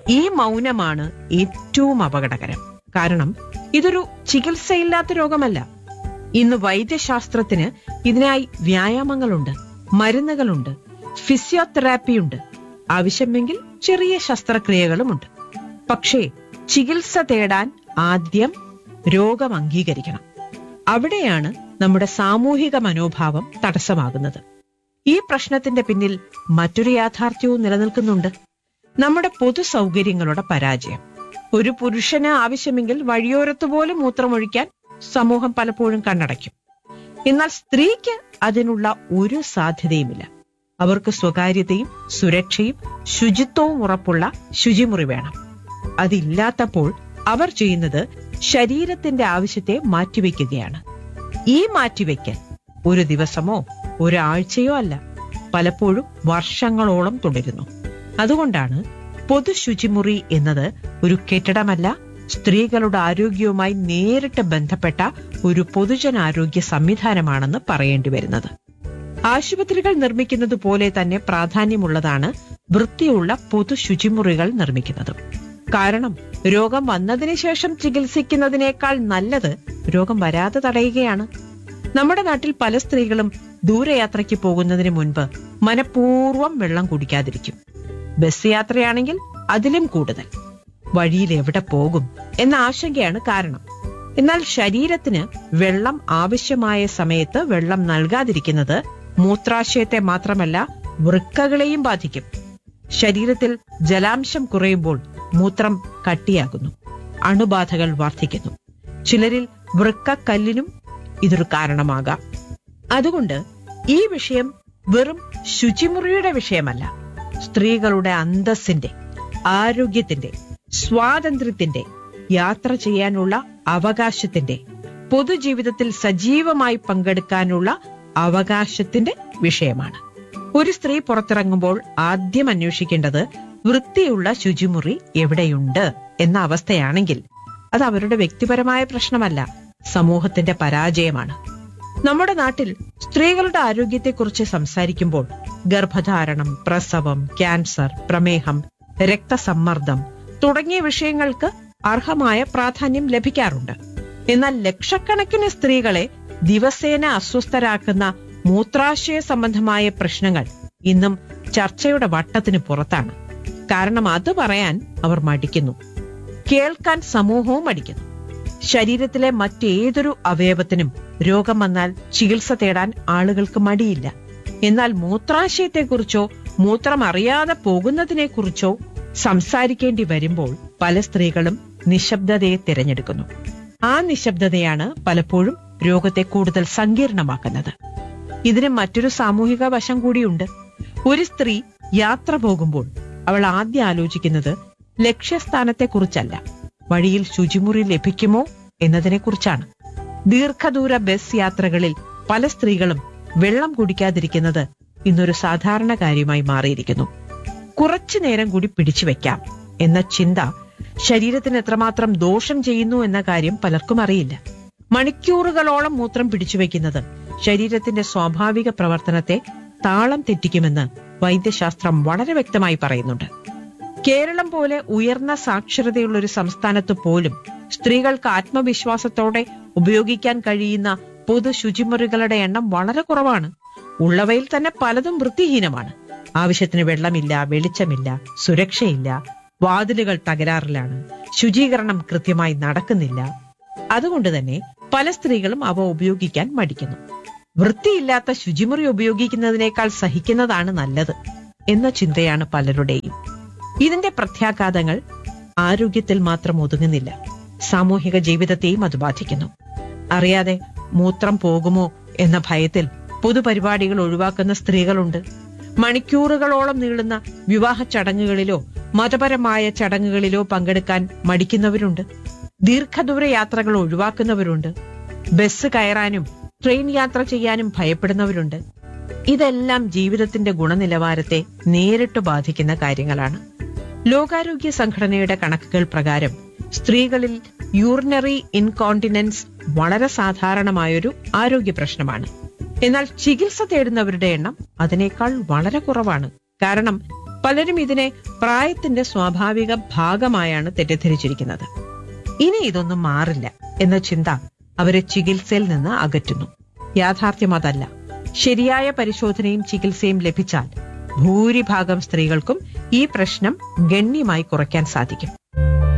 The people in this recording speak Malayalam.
ഈ മൗനമാണ് ഏറ്റവും അപകടകരം കാരണം ഇതൊരു ചികിത്സയില്ലാത്ത രോഗമല്ല ഇന്ന് വൈദ്യശാസ്ത്രത്തിന് ഇതിനായി വ്യായാമങ്ങളുണ്ട് മരുന്നുകളുണ്ട് ഫിസിയോതെറാപ്പിയുണ്ട് ആവശ്യമെങ്കിൽ ചെറിയ ശസ്ത്രക്രിയകളുമുണ്ട് പക്ഷേ ചികിത്സ തേടാൻ ആദ്യം രോഗം അംഗീകരിക്കണം അവിടെയാണ് നമ്മുടെ സാമൂഹിക മനോഭാവം തടസ്സമാകുന്നത് ഈ പ്രശ്നത്തിന്റെ പിന്നിൽ മറ്റൊരു യാഥാർത്ഥ്യവും നിലനിൽക്കുന്നുണ്ട് നമ്മുടെ പൊതു സൗകര്യങ്ങളുടെ പരാജയം ഒരു പുരുഷന് ആവശ്യമെങ്കിൽ വഴിയോരത്ത് പോലും മൂത്രമൊഴിക്കാൻ സമൂഹം പലപ്പോഴും കണ്ണടയ്ക്കും എന്നാൽ സ്ത്രീക്ക് അതിനുള്ള ഒരു സാധ്യതയുമില്ല അവർക്ക് സ്വകാര്യതയും സുരക്ഷയും ശുചിത്വവും ഉറപ്പുള്ള ശുചിമുറി വേണം അതില്ലാത്തപ്പോൾ അവർ ചെയ്യുന്നത് ശരീരത്തിന്റെ ആവശ്യത്തെ മാറ്റിവെക്കുകയാണ് ഈ മാറ്റിവെക്കൽ ഒരു ദിവസമോ ഒരാഴ്ചയോ അല്ല പലപ്പോഴും വർഷങ്ങളോളം തുടരുന്നു അതുകൊണ്ടാണ് പൊതു ശുചിമുറി എന്നത് ഒരു കെട്ടിടമല്ല സ്ത്രീകളുടെ ആരോഗ്യവുമായി നേരിട്ട് ബന്ധപ്പെട്ട ഒരു പൊതുജനാരോഗ്യ സംവിധാനമാണെന്ന് പറയേണ്ടി വരുന്നത് ആശുപത്രികൾ നിർമ്മിക്കുന്നത് പോലെ തന്നെ പ്രാധാന്യമുള്ളതാണ് വൃത്തിയുള്ള പൊതു ശുചിമുറികൾ നിർമ്മിക്കുന്നതും കാരണം രോഗം വന്നതിന് ശേഷം ചികിത്സിക്കുന്നതിനേക്കാൾ നല്ലത് രോഗം വരാതെ തടയുകയാണ് നമ്മുടെ നാട്ടിൽ പല സ്ത്രീകളും ദൂരയാത്രയ്ക്ക് പോകുന്നതിന് മുൻപ് മനഃപൂർവ്വം വെള്ളം കുടിക്കാതിരിക്കും ബസ് യാത്രയാണെങ്കിൽ അതിലും കൂടുതൽ വഴിയിൽ എവിടെ പോകും എന്ന ആശങ്കയാണ് കാരണം എന്നാൽ ശരീരത്തിന് വെള്ളം ആവശ്യമായ സമയത്ത് വെള്ളം നൽകാതിരിക്കുന്നത് മൂത്രാശയത്തെ മാത്രമല്ല വൃക്കകളെയും ബാധിക്കും ശരീരത്തിൽ ജലാംശം കുറയുമ്പോൾ മൂത്രം കട്ടിയാകുന്നു അണുബാധകൾ വർദ്ധിക്കുന്നു ചിലരിൽ വൃക്കക്കല്ലിനും ഇതൊരു കാരണമാകാം അതുകൊണ്ട് ഈ വിഷയം വെറും ശുചിമുറിയുടെ വിഷയമല്ല സ്ത്രീകളുടെ അന്തസ്സിന്റെ ആരോഗ്യത്തിന്റെ സ്വാതന്ത്ര്യത്തിന്റെ യാത്ര ചെയ്യാനുള്ള അവകാശത്തിന്റെ പൊതുജീവിതത്തിൽ സജീവമായി പങ്കെടുക്കാനുള്ള അവകാശത്തിന്റെ വിഷയമാണ് ഒരു സ്ത്രീ പുറത്തിറങ്ങുമ്പോൾ ആദ്യം അന്വേഷിക്കേണ്ടത് വൃത്തിയുള്ള ശുചിമുറി എവിടെയുണ്ട് എന്ന അവസ്ഥയാണെങ്കിൽ അത് അവരുടെ വ്യക്തിപരമായ പ്രശ്നമല്ല സമൂഹത്തിന്റെ പരാജയമാണ് നമ്മുടെ നാട്ടിൽ സ്ത്രീകളുടെ ആരോഗ്യത്തെക്കുറിച്ച് സംസാരിക്കുമ്പോൾ ഗർഭധാരണം പ്രസവം ക്യാൻസർ പ്രമേഹം രക്തസമ്മർദ്ദം തുടങ്ങിയ വിഷയങ്ങൾക്ക് അർഹമായ പ്രാധാന്യം ലഭിക്കാറുണ്ട് എന്നാൽ ലക്ഷക്കണക്കിന് സ്ത്രീകളെ ദിവസേന അസ്വസ്ഥരാക്കുന്ന മൂത്രാശയ സംബന്ധമായ പ്രശ്നങ്ങൾ ഇന്നും ചർച്ചയുടെ വട്ടത്തിന് പുറത്താണ് കാരണം അത് പറയാൻ അവർ മടിക്കുന്നു കേൾക്കാൻ സമൂഹവും മടിക്കുന്നു ശരീരത്തിലെ മറ്റേതൊരു അവയവത്തിനും രോഗം വന്നാൽ ചികിത്സ തേടാൻ ആളുകൾക്ക് മടിയില്ല എന്നാൽ മൂത്രാശയത്തെക്കുറിച്ചോ മൂത്രം അറിയാതെ പോകുന്നതിനെക്കുറിച്ചോ സംസാരിക്കേണ്ടി വരുമ്പോൾ പല സ്ത്രീകളും നിശബ്ദതയെ തിരഞ്ഞെടുക്കുന്നു ആ നിശബ്ദതയാണ് പലപ്പോഴും രോഗത്തെ കൂടുതൽ സങ്കീർണമാക്കുന്നത് ഇതിന് മറ്റൊരു സാമൂഹിക വശം കൂടിയുണ്ട് ഒരു സ്ത്രീ യാത്ര പോകുമ്പോൾ അവൾ ആദ്യം ആലോചിക്കുന്നത് ലക്ഷ്യസ്ഥാനത്തെക്കുറിച്ചല്ല വഴിയിൽ ശുചിമുറി ലഭിക്കുമോ എന്നതിനെക്കുറിച്ചാണ് ദീർഘദൂര ബസ് യാത്രകളിൽ പല സ്ത്രീകളും വെള്ളം കുടിക്കാതിരിക്കുന്നത് ഇന്നൊരു സാധാരണ കാര്യമായി മാറിയിരിക്കുന്നു കുറച്ചു നേരം കൂടി പിടിച്ചു വെക്കാം എന്ന ചിന്ത ശരീരത്തിന് എത്രമാത്രം ദോഷം ചെയ്യുന്നു എന്ന കാര്യം പലർക്കും അറിയില്ല മണിക്കൂറുകളോളം മൂത്രം പിടിച്ചു വെക്കുന്നത് ശരീരത്തിന്റെ സ്വാഭാവിക പ്രവർത്തനത്തെ താളം തെറ്റിക്കുമെന്ന് വൈദ്യശാസ്ത്രം വളരെ വ്യക്തമായി പറയുന്നുണ്ട് കേരളം പോലെ ഉയർന്ന സാക്ഷരതയുള്ള ഒരു സംസ്ഥാനത്ത് പോലും സ്ത്രീകൾക്ക് ആത്മവിശ്വാസത്തോടെ ഉപയോഗിക്കാൻ കഴിയുന്ന പൊതു ശുചിമുറികളുടെ എണ്ണം വളരെ കുറവാണ് ഉള്ളവയിൽ തന്നെ പലതും വൃത്തിഹീനമാണ് ആവശ്യത്തിന് വെള്ളമില്ല വെളിച്ചമില്ല സുരക്ഷയില്ല വാതിലുകൾ തകരാറിലാണ് ശുചീകരണം കൃത്യമായി നടക്കുന്നില്ല അതുകൊണ്ട് തന്നെ പല സ്ത്രീകളും അവ ഉപയോഗിക്കാൻ മടിക്കുന്നു വൃത്തിയില്ലാത്ത ശുചിമുറി ഉപയോഗിക്കുന്നതിനേക്കാൾ സഹിക്കുന്നതാണ് നല്ലത് എന്ന ചിന്തയാണ് പലരുടെയും ഇതിന്റെ പ്രത്യാഘാതങ്ങൾ ആരോഗ്യത്തിൽ മാത്രം ഒതുങ്ങുന്നില്ല സാമൂഹിക ജീവിതത്തെയും അത് ബാധിക്കുന്നു അറിയാതെ മൂത്രം പോകുമോ എന്ന ഭയത്തിൽ പൊതുപരിപാടികൾ ഒഴിവാക്കുന്ന സ്ത്രീകളുണ്ട് മണിക്കൂറുകളോളം നീളുന്ന വിവാഹ ചടങ്ങുകളിലോ മതപരമായ ചടങ്ങുകളിലോ പങ്കെടുക്കാൻ മടിക്കുന്നവരുണ്ട് ദീർഘദൂര യാത്രകൾ ഒഴിവാക്കുന്നവരുണ്ട് ബസ് കയറാനും ട്രെയിൻ യാത്ര ചെയ്യാനും ഭയപ്പെടുന്നവരുണ്ട് ഇതെല്ലാം ജീവിതത്തിന്റെ ഗുണനിലവാരത്തെ നേരിട്ട് ബാധിക്കുന്ന കാര്യങ്ങളാണ് ലോകാരോഗ്യ സംഘടനയുടെ കണക്കുകൾ പ്രകാരം സ്ത്രീകളിൽ യൂറിനറി ഇൻകോണ്ടിനൻസ് വളരെ സാധാരണമായൊരു ആരോഗ്യ പ്രശ്നമാണ് എന്നാൽ ചികിത്സ തേടുന്നവരുടെ എണ്ണം അതിനേക്കാൾ വളരെ കുറവാണ് കാരണം പലരും ഇതിനെ പ്രായത്തിന്റെ സ്വാഭാവിക ഭാഗമായാണ് തെറ്റിദ്ധരിച്ചിരിക്കുന്നത് ഇനി ഇതൊന്നും മാറില്ല എന്ന ചിന്ത അവരെ ചികിത്സയിൽ നിന്ന് അകറ്റുന്നു യാഥാർത്ഥ്യം അതല്ല ശരിയായ പരിശോധനയും ചികിത്സയും ലഭിച്ചാൽ ഭൂരിഭാഗം സ്ത്രീകൾക്കും ഈ പ്രശ്നം ഗണ്യമായി കുറയ്ക്കാൻ സാധിക്കും